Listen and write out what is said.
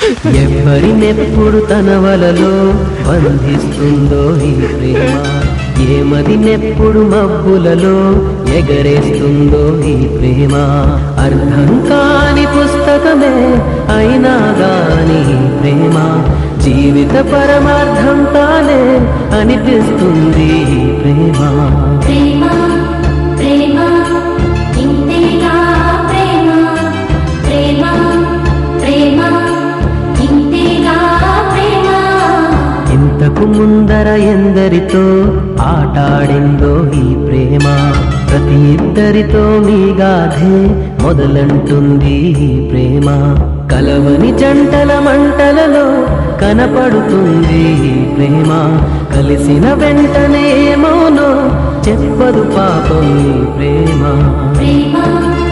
ఎవరినెప్పుడు తన వలలో బంధిస్తుందో ఈ ప్రేమ ఏమదినెప్పుడు మబ్బులలో ఎగరేస్తుందో ఈ ప్రేమ అర్థం కాని పుస్తకమే అయినా గాని ఈ ప్రేమ జీవిత పరమార్థం తానే అనిపిస్తుంది ఈ ప్రేమ ప్రేమ ప్రేమ ఇంతేగా ప్రేమ ప్రేమ ప్రేమ ఇంతేగా ప్రేమ ఇంతకు ముందర ఎందరితో ఆటాడిందో ఈ ప్రేమ ప్రతి ఇద్దరితో మీ గాథే మొదలంటుంది ఈ ప్రేమ కలవని జంటల మంటలలో కనపడుతుంది ఈ ప్రేమ కలిసిన వెంటనే ఏమోనో చెప్పదు పాపం ఈ ప్రేమ ప్రేమ